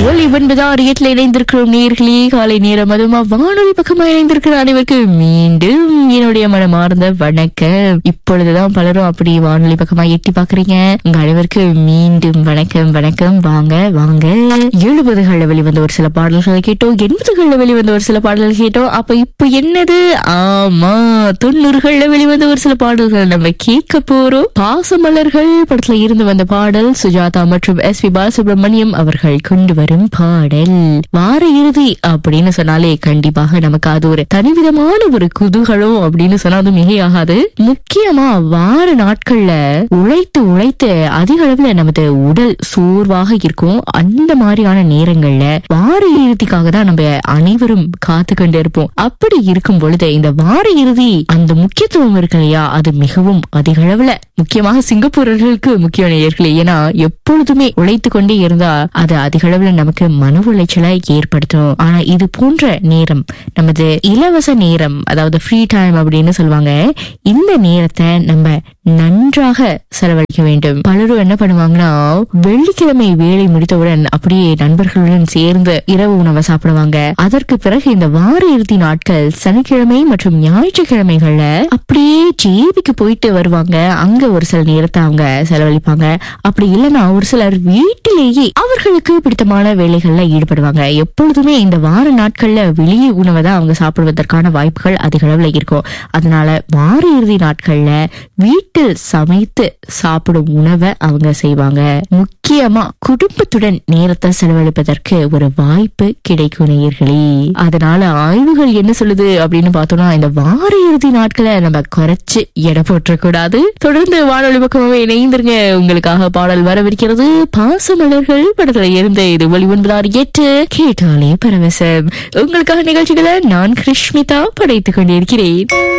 ஒலி ஒன்பது ஆறு எட்டுல இணைந்திருக்கிறோம் நேர்களே காலை நேரம் அதுமா வானொலி பக்கமா இணைந்திருக்கிற அனைவருக்கு மீண்டும் என்னுடைய மனமார்ந்த வணக்கம் இப்பொழுதுதான் பலரும் அப்படி வானொலி பக்கமா எட்டி பாக்குறீங்க உங்க அனைவருக்கு மீண்டும் வணக்கம் வணக்கம் வாங்க வாங்க எழுபதுகள்ல வெளிவந்த ஒரு சில பாடல்களை கேட்டோம் எண்பதுகள்ல வெளிவந்த ஒரு சில பாடல்கள் கேட்டோம் அப்ப இப்ப என்னது ஆமா தொண்ணூறுகள்ல வெளிவந்த ஒரு சில பாடல்கள் நம்ம கேட்க போறோம் பாசமலர்கள் படத்துல இருந்து வந்த பாடல் சுஜாதா மற்றும் எஸ் பி பாலசுப்ரமணியம் அவர்கள் கொண்டு வரும் பாடல் வார இறுதி அப்படின்னு சொன்னாலே கண்டிப்பாக நமக்கு அது ஒரு தனிவிதமான ஒரு குதூகலம் அப்படின்னு சொன்னா அது மிகையாகாது முக்கியமா வார நாட்கள்ல உழைத்து உழைத்து அதிக அளவுல நமது உடல் சோர்வாக இருக்கும் அந்த மாதிரியான நேரங்கள்ல வார இறுதிக்காக தான் நம்ம அனைவரும் காத்து கொண்டு இருப்போம் அப்படி இருக்கும் பொழுது இந்த வார இறுதி அந்த முக்கியத்துவம் இருக்கு இல்லையா அது மிகவும் அதிக அளவுல முக்கியமாக சிங்கப்பூரர்களுக்கு முக்கிய நேயர்களே ஏன்னா எப்பொழுதுமே உழைத்து கொண்டே இருந்தா அது அதிக அளவுல நமக்கு மன உளைச்சலை ஏற்படுத்தும் ஆனா இது போன்ற நேரம் நமது இலவச நேரம் அதாவது ஃப்ரீ டைம் அப்படின்னு சொல்லுவாங்க இந்த நேரத்தை நம்ம நன்றாக செலவழிக்க வேண்டும் பலரும் என்ன பண்ணுவாங்கன்னா வெள்ளிக்கிழமை வேலை முடித்தவுடன் அப்படியே நண்பர்களுடன் சேர்ந்து இரவு உணவை சாப்பிடுவாங்க அதற்கு பிறகு இந்த வார இறுதி நாட்கள் சனிக்கிழமை மற்றும் ஞாயிற்றுக்கிழமைகள்ல அப்படியே ஜேபிக்கு போயிட்டு வருவாங்க அங்க ஒரு சில நேரத்தை அவங்க செலவழிப்பாங்க அப்படி இல்லைன்னா ஒரு சிலர் வீட்டிலேயே அவர்களுக்கு பிடித்தமான வேலைகள்ல ஈடுபடுவாங்க எப்பொழுதுமே இந்த வார நாட்கள்ல வெளியே உணவை தான் அவங்க சாப்பிடுவதற்கான வாய்ப்புகள் அதிக அளவுல இருக்கும் அதனால வார இறுதி நாட்கள்ல வீட்டில் சமைத்து சாப்பிடும் உணவை அவங்க செய்வாங்க முக்கியமா குடும்பத்துடன் நேரத்தை செலவழிப்பதற்கு ஒரு வாய்ப்பு கிடைக்கும் நேயர்களே அதனால ஆய்வுகள் என்ன சொல்லுது அப்படின்னு பார்த்தோம்னா இந்த வார இறுதி நாட்களை நம்ம குறைச்சு எடை போட்டக்கூடாது தொடர்ந்து வானொலி பக்கமாவே இணைந்திருங்க உங்களுக்காக பாடல் வரவிருக்கிறது பாசமலர்கள் படத்துல இருந்து இது ஒளி ஒன்பதாறு எட்டு கேட்டாலே பரவசம் உங்களுக்காக நிகழ்ச்சிகளை நான் கிருஷ்மிதா படைத்துக் கொண்டிருக்கிறேன்